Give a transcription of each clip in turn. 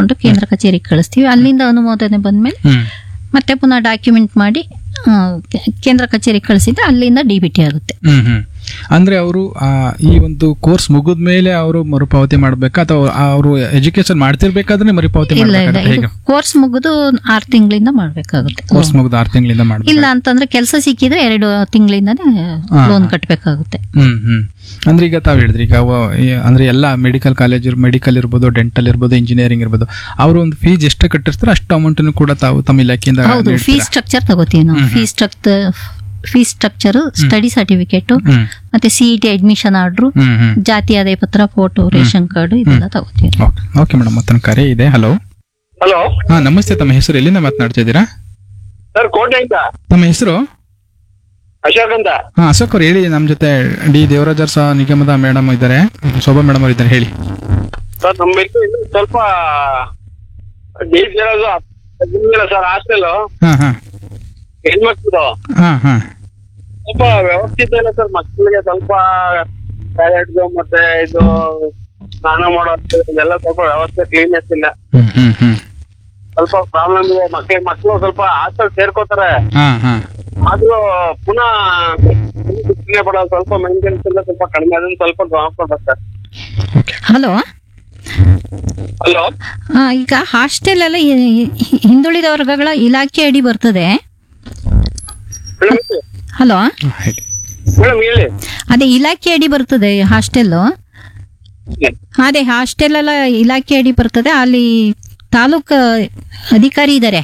ತಗೊಂಡು ಕೇಂದ್ರ ಕಚೇರಿಗೆ ಕಳಿಸ್ತೀವಿ ಅಲ್ಲಿಂದ ಅನುಮೋದನೆ ಬಂದ್ಮೇಲೆ ಹ್ಮ್ ಮತ್ತೆ ಪುನಃ ಡಾಕ್ಯುಮೆಂಟ್ ಮಾಡಿ ಆ, ಕೆ- ಕೇಂದ್ರ ಕಚೇರಿಗೆ ಕಳಿಸಿದ್ರೆ ಅಲ್ಲಿಂದ ಡಿ ಬಿ ಟಿ ಆಗುತ್ತೆ ಹ್ಮ್ ಹ್ಮ್ ಅಂದ್ರೆ ಅವರು ಈ ಒಂದು ಕೋರ್ಸ್ ಮುಗಿದ ಮೇಲೆ ಅವರು ಮರುಪಾವತಿ ಮಾಡ್ಬೇಕಾ ಅಥವಾ ಅವರು ಎಜುಕೇಶನ್ ಮಾಡ್ತಿರ್ಬೇಕಾದ್ರೆ ಮರುಪಾವತಿ ಇಲ್ಲ ಇಲ್ಲ ಮಾಡ್ಬೇಕಾ ಇದು ಹೇಗೆ ಕೋರ್ಸ್ ಮುಗಿದು ಆರು ತಿಂಗಳಿಂದ ಮಾಡ್ಬೇಕಾಗುತ್ತೆ ಕೋರ್ಸ್ ಮುಗಿದ ಆರು ತಿಂಗಳಿಂದ ಮಾಡ್ಬೇಕು ಇಲ್ಲ ಅಂತಂದ್ರೆ ಕೆಲಸ ಸಿಕ್ಕಿದ್ರೆ ಎರಡು ತಿಂಗಳಿಂದಾನೇ ಹಾ. ಲೋನ್ ಕಟ್ಟಬೇಕಾಗುತ್ತೆ ಹ್ಮ್ ಹ್ಮ್ ಅಂದ್ರೆ ಈಗ ತಾವ್ ಹೇಳಿದ್ರಿ ಈಗ ಅವ- ಈ- ಅಂದ್ರೆ ಎಲ್ಲ ಮೆಡಿಕಲ್ ಕಾಲೇಜ್ ಮೆಡಿಕಲ್ ಇರ್ಬೋದು ಡೆಂಟಲ್ ಇರ್ಬೋದು ಇಂಜಿನಿಯರಿಂಗ್ ಇರ್ಬೋದು ಅವರು ಒಂದು ಫೀಸ್ ಎಷ್ಟು ಕಟ್ಟಿರ್ತಾರೆ ಅಷ್ಟು ಅಮೌಂಟ್ ಕೂಡ ತಾವು ತಮ್ಮ ಇಲಾಖೆಯಿಂದ ಹೌದು ನೀಡ್ತೀರಾ? ಫೀಸ್ ಸ್ಟ್ರಕ್ಚರ್ ತಗೋತೀವಿ ನಾವು fees structure fees structure study certificate ಹ್ಮ್ ಮತ್ತೆ ಸಿಇಟಿ ಅಡ್ಮಿಷನ್ ಆರ್ಡ್ರು ಹ್ಮ್ ಹ್ಮ್ ಜಾತಿ ಆದಾಯ ಪತ್ರ ಫೋಟೋ ರೇಷನ್ ಕಾರ್ಡ್ ಇದೆಲ್ಲ ತಗೋತೀವಿ ಓಕೆ ಓಕೆ ಮೇಡಮ್ ಮತ್ತೊಂದು ಕರೆ ಇದೆ ಹಲೋ ಹಲೋ ಹಾ ನಮಸ್ತೆ ತಮ್ಮ ಹೆಸರು ಎಲ್ಲಿಂದ ಮಾತನಾಡ್ತಾ ಇದ್ದೀರಾ ಸರ್ ಕೋಟೆಯಿಂದ ತಮ್ಮ ಹೆಸರು ಅಶೋಕ್ ಅಂತ ಹಾ ಅಶೋಕ್ ಅವ್ರು ಹೇಳಿ ನಮ್ಮ ಜೊತೆ ಡಿ ದೇವರಾಜರ್ ಸಹ ನಿಗಮದ ಮೇಡಮ್ ಇದ್ದಾರೆ ಶೋಭಾ ಮೇಡಮ್ ಅವರು ಇದ್ದಾರೆ ಹೇಳಿ ಸರ್ ನಮ್ಮ ಇಲ್ಲಿ ಇನ್ನೂ ಸ್ವಲ್ಪ ಡೀಸ್ ಇರೋದು ಇಲ್ಲ ಸರ್ ಹಾಸ್ಟೆಲ್ ಹಾ ಹಾ ಹೆಣ್ಮಕ್ಳು ಹಾ ಹಾ ಸ್ವಲ್ಪ ವ್ಯವಸ್ಥಿತ ಇಲ್ಲ ಸರ್ ಮಕ್ಕಳಿಗೆ ಸ್ವಲ್ಪ ಟಾಯ್ಲೆಟ್ದು ಮತ್ತೆ ಇದು ಸ್ನಾನ ಮಾಡೋದು ಇದೆಲ್ಲ ಸ್ವಲ್ಪ ವ್ಯವಸ್ಥೆ ಕ್ಲೀನೆಸ್ ಇಲ್ಲ ಹ್ಮ್ ಹ್ಮ್ ಹ್ಮ್ ಸ್ವಲ್ಪ ಪ್ರಾಬ್ಲಮ್ ಇದೆ ಮಕ್ಕಳಿಗೆ ಮಕ್ಕಳು ಸ್ವಲ್ಪ ಹಾಸ್ಟೆಲ್ ಸೇರ್ಕೋತಾರೆ ಹಾ ಹಾ ಆದ್ರೂ ಪುನಃ ಶಿಕ್ಷಣ ಪಡೋದು ಸ್ವಲ್ಪ ಮೇಂಟೆನೆನ್ಸ್ ಎಲ್ಲ ಸ್ವಲ್ಪ ಕಡಿಮೆ ಅದನ್ನ ಸ್ವಲ್ಪ ಗಮನ ಕೊಡ್ಬೇಕು ಸರ್ ಓಕೆ ಹಲೋ ಹಲೋ ಈಗ ಹಾಸ್ಟೆಲ್ ಎಲ್ಲ ಹಿ- ಹಿ- ಹಿಂದುಳಿದ ವರ್ಗಗಳ ಇಲಾಖೆ ಅಡಿ ಬರ್ತದೆ ಮೇಡಮ್ ಹಲೋ ಹೇಳಿ ಮೇಡಮ್ ಹೇಳಿ ಅದೇ ಇಲಾಖೆ ಅಡಿ ಬರ್ತದೆ ಹಾಸ್ಟೆಲ್ ಅದೇ ಹಾಸ್ಟೆಲ್ ಎಲ್ಲ ಇಲಾಖೆ ಅಡಿ ಬರ್ತದೆ ಅಲ್ಲಿ ತಾಲೂಕು ಅಧಿಕಾರಿ ಇದ್ದಾರೆ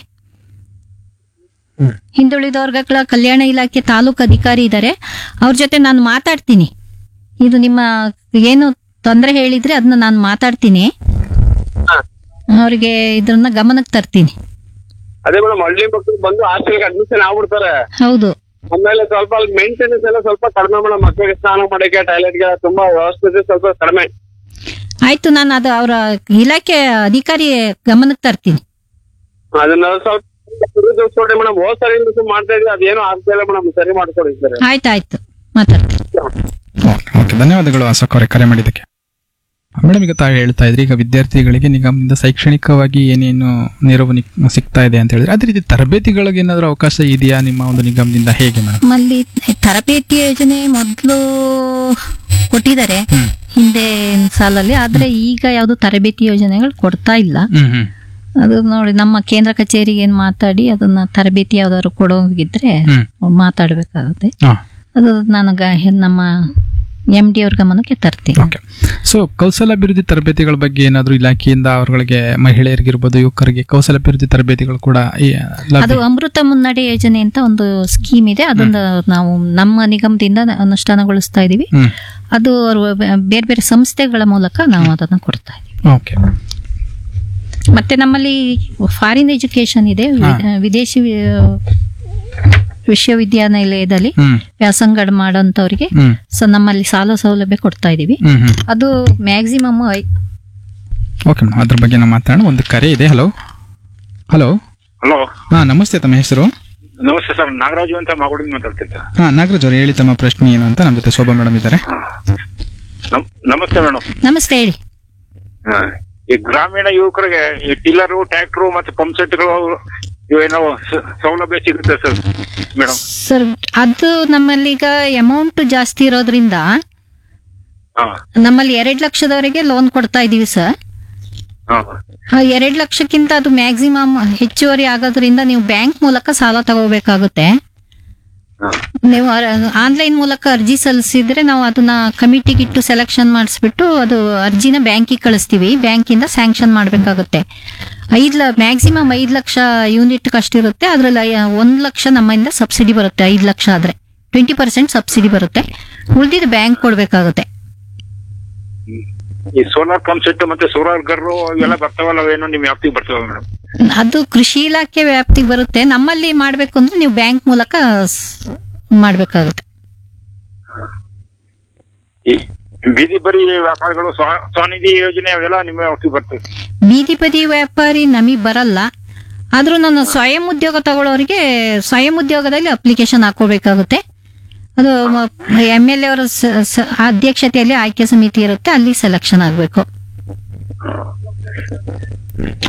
ಹಿಂದುಳಿದ ವರ್ಗಗಳ ಕಲ್ಯಾಣ ಇಲಾಖೆ ತಾಲೂಕು ಅಧಿಕಾರಿ ಇದ್ದಾರೆ ಅವ್ರ ಜೊತೆ ನಾನು ಮಾತಾಡ್ತೀನಿ ಇದು ನಿಮ್ಮ ಏನು ತೊಂದರೆ ಹೇಳಿದ್ರೆ ಅದನ್ನ ನಾನು ಮಾತಾಡ್ತೀನಿ ಹಾ. ಅವ್ರಿಗೆ ಇದನ್ನ ಗಮನಕ್ಕೆ ತರ್ತೀನಿ ಅದೇ ಮೇಡಮ್ ಹಳ್ಳಿ ಮಕ್ಕಳು ಬಂದು ಹಾಸ್ಟೆಲ್ಗೆ ಅಡ್ಮಿಷನ್ ಆಗ್ಬಿಡ್ತಾರೆ ಹೌದು ಆಮೇಲೆ ಸ್ವಲ್ಪ ಅಲ್ಲಿ ಮೇಂಟೆನೆನ್ಸ್ ಎಲ್ಲ ಸ್ವಲ್ಪ ಕಡಿಮೆ ಮೇಡಮ್ ಮಕ್ಕಳಿಗೆ ಸ್ನಾನ ಮಾಡಕ್ಕೆ ಟಾಯ್ಲೆಟ್ಗೆ ತುಂಬಾ ವ್ಯವಸ್ಥೆ ಸ್ವಲ್ಪ ಕಡಿಮೆ ಆಯ್ತು ನಾನು ಅದು ಅವರ ಇಲಾಖೆ ಅಧಿಕಾರಿ ಗಮನಕ್ಕೆ ತರ್ತೀನಿ ಅದನ್ನ ಸ್ವಲ್ಪ ತಿಳಿಸ್ಕೊಡಿ ಮೇಡಮ್ ಹೋದ್ ಸರಿ ಮಾಡ್ತಾ ಇದ್ವಿ ಅದೇನೋ ಆಗ್ತಾ ಇಲ್ಲ ಮೇಡಮ್ ಸರಿ ಮಾಡ್ಕೊಡಿ ಸರ್ ಆಯ್ತಾಯ್ತು ಮಾತಾಡ್ತೀನಿ ಓಕೆ ಓಕೆ ಧನ್ಯವಾದಗಳು ಅಶೋಕ್ ಅವರೇ ಕರೆ ಮಾಡಿದ್ದಕ್ಕೆ ಮೇಡಮ್ ಈಗ ತಾವು ಹೇಳ್ತಾ ಇದ್ರಿ ಈಗ ವಿದ್ಯಾರ್ಥಿಗಳಿಗೆ ನಿಗಮದಿಂದ ಶೈಕ್ಷಣಿಕವಾಗಿ ಏನೇನು ನೆರವು ನಿ- ಸಿಗ್ತಾ ಇದೆ ಅಂತ ಹೇಳಿದ್ರೆ ಅದೇ ರೀತಿ ತರಬೇತಿಗಳಿಗೆ ಏನಾದರೂ ಅವಕಾಶ ಇದೆಯಾ ನಿಮ್ಮ ಒಂದು ನಿಗಮದಿಂದ ಹೇಗೆ ಮೇಡಮ್ ನಮ್ಮಲ್ಲಿ ತರಬೇತಿ ಯೋಜನೆ ಮೊದಲು ಕೊಟ್ಟಿದ್ದಾರೆ ಹ್ಮ್ ಹಿಂದೆ ಸಾಲಲ್ಲಿ ಆದ್ರೆ ಈಗ ಯಾವುದು ತರಬೇತಿ ಯೋಜನೆಗಳು ಕೊಡ್ತಾ ಇಲ್ಲ ಹ್ಮ್ ಹ್ಮ್ ಅದು ನೋಡಿ ನಮ್ಮ ಕೇಂದ್ರ ಕಚೇರಿಗೆ ಏನ್ ಮಾತಾಡಿ ಅದನ್ನ ತರಬೇತಿ ಯಾವ್ದಾದ್ರು ಕೊಡೋಗಿದ್ರೆ ಹ್ಮ್ ಮಾತಾಡ್ಬೇಕಾಗುತ್ತೆ ಹಾ ಅದು ನನಗ ನಮ್ಮ ಎಂ ಡಿ ಅವ್ರ ಗಮನಕ್ಕೆ ತರ್ತೀನಿ ಓಕೆ ಸೊ ಕೌಶಲಾಭಿವೃದ್ಧಿ ತರಬೇತಿಗಳ ಬಗ್ಗೆ ಏನಾದರೂ ಇಲಾಖೆಯಿಂದ ಅವರುಗಳಿಗೆ ಮಹಿಳೆಯರಿಗಿರ್ಬೋದು ಯುವಕರಿಗೆ ಕೌಶಲಾಭಿವೃದ್ಧಿ ತರಬೇತಿಗಳು ಕೂಡ ಈ ಲಭ್ಯ ಅದು ಅಮೃತ ಮುನ್ನಡೆ ಯೋಜನೆ ಅಂತ ಒಂದು ಸ್ಕೀಮ್ ಇದೆ ಅದನ್ನ ನಾವು ನಮ್ಮ ನಿಗಮದಿಂದ ಅನುಷ್ಠಾನಗೊಳಿಸ್ತಾ ಇದೀವಿ ಹ್ಮ್ ಅದು ಅವ್ರು ಬೇರೆ ಬೇರೆ ಸಂಸ್ಥೆಗಳ ಮೂಲಕ ನಾವು ಅದನ್ನ ಕೊಡ್ತಾ ಇದೀವಿ ಓಕೆ ಮತ್ತೆ ನಮ್ಮಲ್ಲಿ ಫಾರಿನ್ ಎಜುಕೇಶನ್ ಇದೆ ವಿ- ವಿದೇಶಿ ವಿ- ವಿಶ್ವವಿದ್ಯಾನಿಲಯದಲ್ಲಿ ಹ್ಮ್ ವ್ಯಾಸಂಗ ಮಾಡೋಂಥವ್ರಿಗೆ ಹ್ಮ್ ಸೊ ನಮ್ಮಲ್ಲಿ ಸಾಲ ಸೌಲಭ್ಯ ಕೊಡ್ತಾ ಇದೀವಿ ಹ್ಮ್ ಹ್ಮ್ ಅದು ಮ್ಯಾಕ್ಸಿಮಮ್ ಓಕೆ ಮೇಡಮ್ ಅದ್ರ ಬಗ್ಗೆ ನಾವು ಮಾತಾಡೋಣ ಒಂದು ಕರೆ ಇದೆ ಹಲೋ ಹಲೋ ಹಲೋ ಹಾ ನಮಸ್ತೆ ತಮ್ಮ ಹೆಸರು ನಮಸ್ತೆ ಸರ್ ನಾಗರಾಜು ಅಂತ ಮಾಗೋಡಿಂದ ಮಾತಾಡ್ತಿದ್ದೆ ಹಾ ನಾಗರಾಜ್ ಅವರು ಹೇಳಿ ತಮ್ಮ ಪ್ರಶ್ನೆ ಏನು ಅಂತ ನಮ್ಮ ಜೊತೆ ಶೋಭಾ ಮೇಡಮ್ ಇದ್ದಾರೆ ನಮಸ್ತೆ ಮೇಡಮ್ ನಮಸ್ತೆ ಹೇಳಿ ಈ ಗ್ರಾಮೀಣ ಯುವಕರಿಗೆ ಈ ಟಿಲ್ಲರು ಟ್ರ್ಯಾಕ್ಟರ್ ಮತ್ತೆ ಪಂಪ್ ಸೆಟ್ಗಳು ಇವೇನೋ ಸ- ಸೌಲಭ್ಯ ಸಿಗುತ್ತೆ ಸರ್ ಮೇಡಮ್ ಸರ್ ಅದು ನಮ್ಮಲ್ಲಿ ಈಗ ಅಮೌಂಟ್ ಜಾಸ್ತಿ ಇರೋದ್ರಿಂದ ಹಾ ನಮ್ಮಲ್ಲಿ ಎರಡ್ ಲಕ್ಷದವರೆಗೆ ಲೋನ್ ಕೊಡ್ತಾ ಇದೀವಿ ಸರ್ ಹಾ ಎರಡ್ ಲಕ್ಷಕ್ಕಿಂತ ಅದು ಮ್ಯಾಕ್ಸಿಮಮ್ ಹೆಚ್ಚುವರಿ ಆಗೋದ್ರಿಂದ ನೀವು ಬ್ಯಾಂಕ್ ಮೂಲಕ ಸಾಲ ತಗೋಬೇಕಾಗುತ್ತೆ ಹಾ ನೀವು ಆನ್ಲೈನ್ ಮೂಲಕ ಅರ್ಜಿ ಸಲ್ಲಿಸಿದ್ರೆ ನಾವು ಅದನ್ನ ಕಮಿಟಿಗೆ ಇಟ್ಟು ಸೆಲೆಕ್ಷನ್ ಮಾಡಿಸ್ಬಿಟ್ಟು ಅದು ಅರ್ಜಿನ ಬ್ಯಾಂಕಿಗೆ ಕಳಿಸ್ತೀವಿ ಬ್ಯಾಂಕಿಂದ ಸ್ಯಾಂಕ್ಷನ್ ಮಾಡಬೇಕಾಗುತ್ತೆ ಐದು ಲ ಮ್ಯಾಕ್ಸಿಮಮ್ ಐದು ಲಕ್ಷ ಯೂನಿಟ್ ಅಷ್ಟಿರುತ್ತೆ ಅದ್ರಲ್ಲಿ ಐ- ಒಂದ್ ಲಕ್ಷ ನಮ್ಮಿಂದ ಸಬ್ಸಿಡಿ ಬರುತ್ತೆ ಐದು ಲಕ್ಷ ಆದ್ರೆ ಟ್ವೆಂಟಿ ಪರ್ಸೆಂಟ್ ಸಬ್ಸಿಡಿ ಬರುತ್ತೆ ಉಳಿದಿದ್ದು ಬ್ಯಾಂಕ್ ಕೊಡ್ಬೇಕಾಗುತ್ತೆ ಈ ಸೋಲಾರ್ ಪಂಪ್ ಸೆಟ್ ಮತ್ತೆ ಸೋಲಾರ್ ಗರ್ರು ಇವೆಲ್ಲ ಬರ್ತಾವಲ್ಲ ಅವೇನೋ ನಿಮ್ ವ್ಯಾಪ್ತಿಗೆ ಬರ್ತಾವ ಮೇಡಮ್ ಅದು ಕೃಷಿ ಇಲಾಖೆ ವ್ಯಾಪ್ತಿಗೆ ಬರುತ್ತೆ ನಮ್ಮಲ್ಲಿ ಮಾಡ್ಬೇಕು ಅಂದ್ರೆ ನೀವು ಬ್ಯಾಂಕ್ ಮೂಲಕ ಸ್- ಮಾಡ್ಬೇಕಾಗುತ್ತೆ ಈ ಬೀದಿ ಬರಿ ವ್ಯಾಪಾರಿಗಳು ಸ್ವ- ಸ್ವನಿಧಿ ಯೋಜನೆ ಅವೆಲ್ಲ ನಿಮ್ಮ ವ್ಯಾಪ್ತಿಗೆ ಬರ್ತದೆ ಬೀದಿ ಬದಿ ವ್ಯಾಪಾರಿ ನಮಗೆ ಬರಲ್ಲ ಆದ್ರೂ ನಾನು ಸ್ವಯಂ ಉದ್ಯೋಗ ತಗೊಳ್ಳೋರಿಗೆ ಸ್ವಯಂ ಉದ್ಯೋಗದಲ್ಲಿ ಅಪ್ಲಿಕೇಶನ್ ಹಾಕೋಬೇಕಾಗುತ್ತೆ ಅದು ಎಮ್ ಎಲ್ ಎ ಅವರ ಸ- ಸ- ಅಧ್ಯಕ್ಷತೆಯಲ್ಲಿ ಆಯ್ಕೆ ಸಮಿತಿ ಇರುತ್ತೆ ಅಲ್ಲಿ ಸೆಲೆಕ್ಷನ್ ಆಗಬೇಕು